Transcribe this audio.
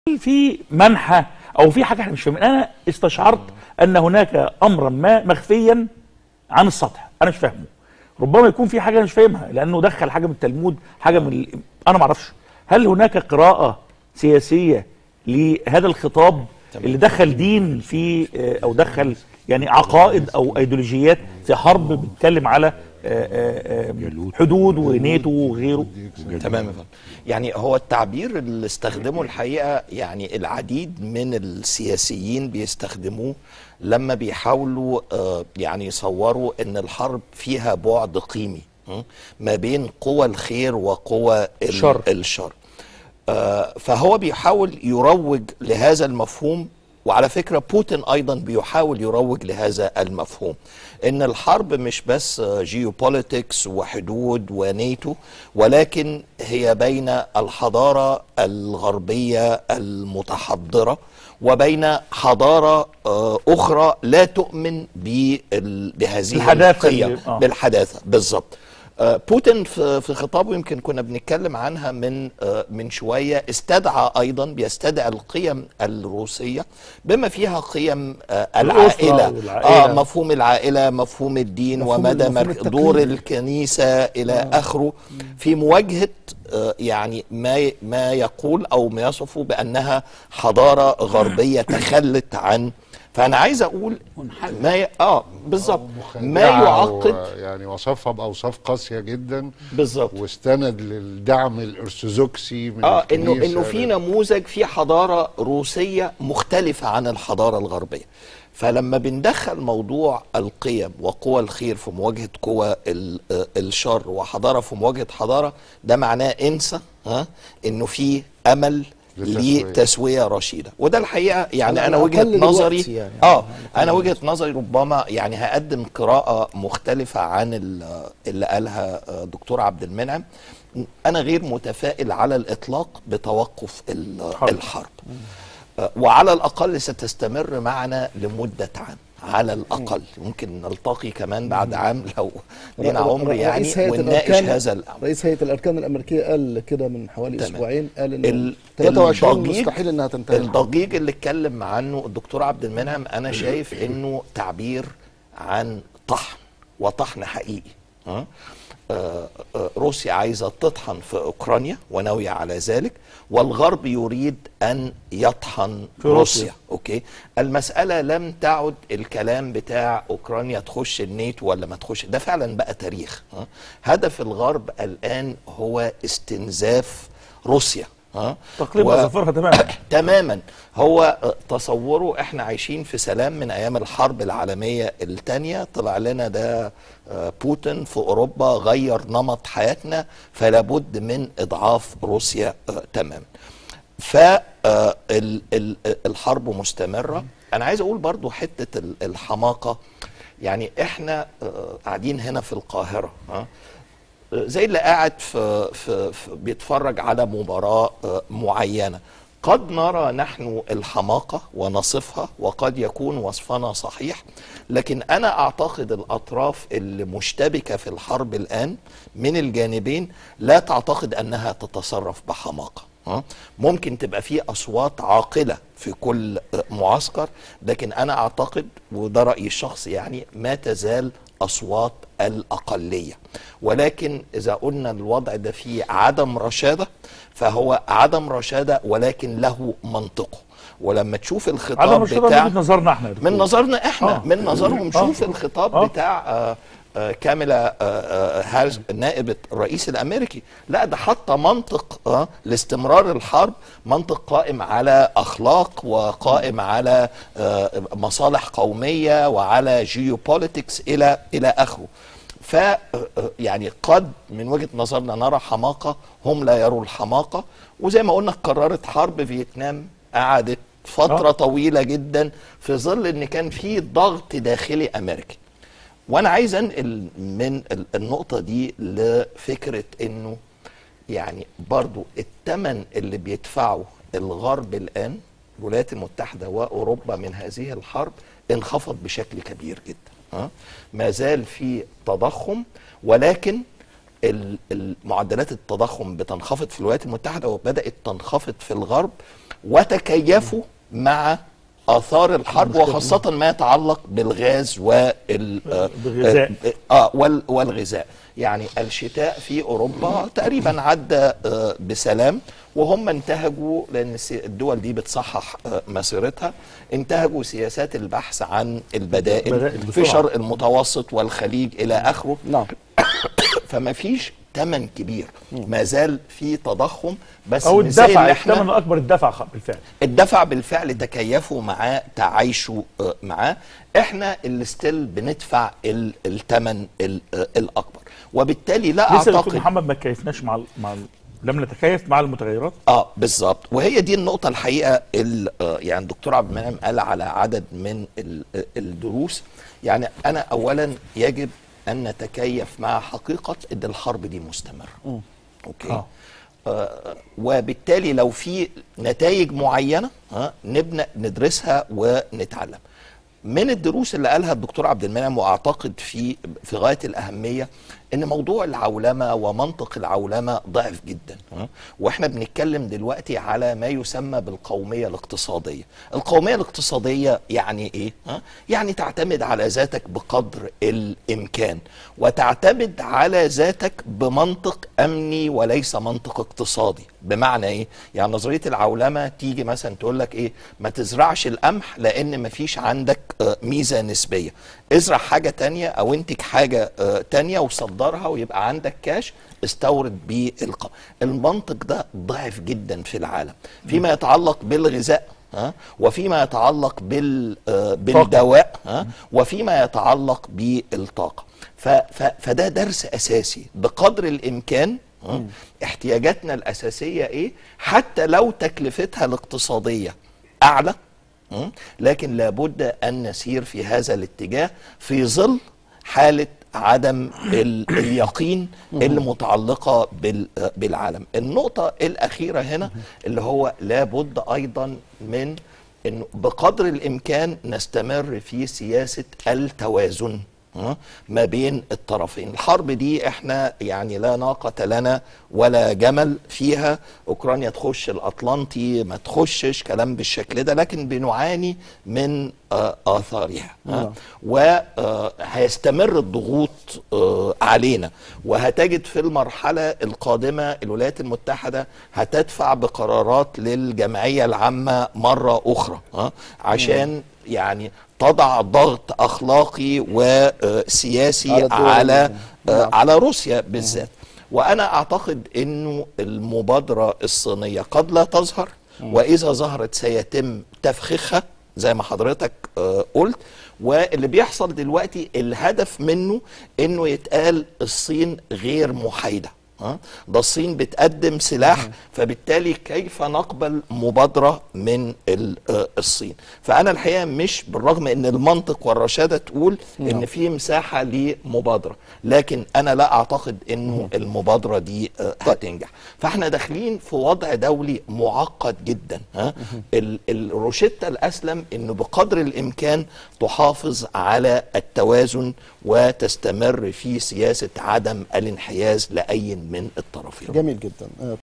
في منحى او في حاجه احنا مش فاهمين انا استشعرت ان هناك امرا ما مخفيا عن السطح انا مش فاهمه ربما يكون في حاجه أنا مش فاهمها لانه دخل حاجه من التلمود حاجه من ال... انا ما اعرفش هل هناك قراءه سياسيه لهذا الخطاب اللي دخل دين في آه، او دخل يعني عقائد او ايديولوجيات في حرب بتتكلم على آه، آه، آه، حدود ونيتو وغيره تمام يا فندم. يعني هو التعبير اللي استخدمه الحقيقه يعني العديد من السياسيين بيستخدموه لما بيحاولوا آه، يعني يصوروا ان الحرب فيها بعد قيمي م? ما بين قوى الخير وقوى ال- الشر. الشر آه، فهو بيحاول يروج لهذا المفهوم وعلى فكرة بوتين أيضا بيحاول يروج لهذا المفهوم إن الحرب مش بس جيوبوليتكس وحدود ونيتو ولكن هي بين الحضارة الغربية المتحضرة وبين حضارة آه، أخرى لا تؤمن بال- بهذه الحداثة القيم اللي- آه. بالحداثة بالظبط آه، بوتين في في خطابه يمكن كنا بنتكلم عنها من آه، من شويه استدعى ايضا بيستدعي القيم الروسيه بما فيها قيم آه، الأسرة العائله والعائلة. اه مفهوم العائله مفهوم الدين مفهوم- ومدى مفهوم مر- التقليد. دور الكنيسه الى اخره في مواجهه آه، يعني ما ي- ما يقول او ما يصفه بانها حضاره غربيه تخلت عن فانا عايز اقول ما ي... اه بالظبط ما مخادعة يعقد و- يعني وصفها باوصاف قاسيه جدا بالظبط واستند للدعم الارثوذكسي من اه انه الكنيسة انه في لل- نموذج في حضاره روسيه مختلفه عن الحضاره الغربيه فلما بندخل موضوع القيم وقوى الخير في مواجهه قوى ال- آه، الشر وحضاره في مواجهه حضاره ده معناه انسى ها انه في امل للتسوية. لتسويه رشيده وده الحقيقه يعني على انا وجهه الأقل دلوقتي نظري يعني. اه انا وجهه نظري ربما يعني هقدم قراءه مختلفه عن ال- اللي قالها آه، دكتور عبد المنعم انا غير متفائل على الاطلاق بتوقف ال- حرب. الحرب آه، وعلى الاقل ستستمر معنا لمده عام على الاقل ممكن نلتقي كمان بعد عام لو لنا عمر يعني رئيس هيئة ونناقش الأركان- هذا الامر رئيس هيئه الاركان الامريكيه قال كده من حوالي تمام. اسبوعين قال ال- انه 23 الضجيج- مستحيل انها تنتهي الحرب. الضجيج اللي اتكلم عنه الدكتور عبد المنعم انا شايف انه تعبير عن طحن وطحن حقيقي ها؟ آه، آه، روسيا عايزه تطحن في اوكرانيا وناويه على ذلك والغرب يريد ان يطحن في روسيا. روسيا اوكي المساله لم تعد الكلام بتاع اوكرانيا تخش الناتو ولا ما تخش ده فعلا بقى تاريخ ها؟ هدف الغرب الان هو استنزاف روسيا ها تقليب و- اظافرها تماما تماما هو آه، تصوره احنا عايشين في سلام من ايام الحرب العالميه الثانيه طلع لنا ده آه، بوتين في اوروبا غير نمط حياتنا فلا بد من اضعاف روسيا آه، تماما فالحرب مستمره انا عايز اقول برضو حته ال- الحماقه يعني احنا آه، قاعدين هنا في القاهره ها زي اللي قاعد في, في, في بيتفرج على مباراة آه، معينة قد نرى نحن الحماقة ونصفها وقد يكون وصفنا صحيح لكن أنا أعتقد الأطراف اللي مشتبكة في الحرب الآن من الجانبين لا تعتقد أنها تتصرف بحماقة ها؟ ممكن تبقى في أصوات عاقلة في كل آه، معسكر لكن أنا أعتقد وده رأيي الشخصي يعني ما تزال أصوات الأقلية ولكن إذا قلنا الوضع ده فيه عدم رشادة فهو عدم رشادة ولكن له منطقه ولما تشوف عدم الخطاب الرشادة بتاع من وجهة نظرنا احنا يا دكتور. من نظرنا احنا آه. آه. من نظرهم آه. شوف الخطاب آه. بتاع آه آه كاميلا آه آه هاريس نائب الرئيس الامريكي لا ده حتى منطق آه لاستمرار الحرب منطق قائم على اخلاق وقائم على آه مصالح قوميه وعلى جيوبوليتكس الى الى اخره ف آه، يعني قد من وجهه نظرنا نرى حماقه هم لا يروا الحماقه وزي ما قلنا قررت حرب فيتنام قعدت فتره آه. طويله جدا في ظل ان كان في ضغط داخلي امريكي وانا عايز انقل من ال- النقطه دي لفكره انه يعني برضو الثمن اللي بيدفعه الغرب الان الولايات المتحده واوروبا من هذه الحرب انخفض بشكل كبير جدا ها ما زال في تضخم ولكن ال- ال- معدلات التضخم بتنخفض في الولايات المتحده وبدات تنخفض في الغرب وتكيفوا مع اثار الحرب وخاصه ما يتعلق بالغاز وال آه، بالغذاء. اه وال والغذاء يعني الشتاء في اوروبا تقريبا عدى آه، بسلام وهم انتهجوا لان السي- الدول دي بتصحح آه، مسيرتها انتهجوا سياسات البحث عن البدائل بدائل في بسرعة. شرق المتوسط والخليج الى اخره نعم فما فيش ثمن كبير ما زال في تضخم بس او مش زي الدفع اللي احنا الثمن الاكبر الدفع خ- بالفعل الدفع بالفعل تكيفوا معاه تعايشوا آه، معاه احنا اللي ستيل بندفع ال- الثمن ال- آه، الاكبر وبالتالي لا لسه دكتور اعتقد محمد ما تكيفناش مع ال- مع ال- لم نتكيف مع المتغيرات اه بالظبط وهي دي النقطة الحقيقة ال- آه، يعني الدكتور عبد المنعم قال على عدد من ال- آه، الدروس يعني أنا أولا يجب أن نتكيف مع حقيقة أن الحرب دي مستمرة أوكي آه. آه وبالتالي لو في نتائج معينة ها نبدأ ندرسها ونتعلم من الدروس اللي قالها الدكتور عبد المنعم واعتقد في في غايه الاهميه ان موضوع العولمه ومنطق العولمه ضعف جدا ها؟ واحنا بنتكلم دلوقتي على ما يسمى بالقوميه الاقتصاديه القوميه الاقتصاديه يعني ايه ها؟ يعني تعتمد على ذاتك بقدر الامكان وتعتمد على ذاتك بمنطق امني وليس منطق اقتصادي بمعنى ايه يعني نظريه العولمه تيجي مثلا تقول لك ايه ما تزرعش القمح لان ما فيش عندك آه، ميزه نسبيه ازرع حاجه تانية او انتج حاجه آه، تانية وصدرها ويبقى عندك كاش استورد بالقمح المنطق ده ضعف جدا في العالم فيما يتعلق بالغذاء ها وفيما يتعلق بال آه، بالدواء ها وفيما يتعلق بالطاقه ف ف فده درس اساسي بقدر الامكان ها، احتياجاتنا الاساسيه ايه حتى لو تكلفتها الاقتصاديه اعلى م? لكن لابد ان نسير في هذا الاتجاه في ظل حاله عدم ال- اليقين اللي متعلقه بال- بالعالم النقطه الاخيره هنا اللي هو لابد ايضا من انه بقدر الامكان نستمر في سياسه التوازن ها؟ ما بين الطرفين الحرب دي احنا يعني لا ناقة لنا ولا جمل فيها اوكرانيا تخش الاطلنطي ما تخشش كلام بالشكل ده لكن بنعاني من آه، اثارها نعم. وهيستمر الضغوط آه، علينا وهتجد في المرحلة القادمة الولايات المتحدة هتدفع بقرارات للجمعية العامة مرة أخرى ها؟ عشان يعني تضع ضغط أخلاقي وسياسي على الدول على المهمة. آه، نعم. على روسيا بالذات وانا اعتقد انه المبادره الصينيه قد لا تظهر واذا ظهرت سيتم تفخيخها زي ما حضرتك آه، قلت واللي بيحصل دلوقتي الهدف منه انه يتقال الصين غير محايده ها؟ ده الصين بتقدم سلاح فبالتالي كيف نقبل مبادرة من ال- آه، الصين فأنا الحقيقة مش بالرغم أن المنطق والرشادة تقول أن في مساحة لمبادرة لكن أنا لا أعتقد أنه المبادرة دي آه، هتنجح فاحنا داخلين في وضع دولي معقد جدا ها؟ ال- الروشتة الأسلم أنه بقدر الإمكان تحافظ على التوازن وتستمر في سياسة عدم الانحياز لأي من الطرفين جميل جدا آه،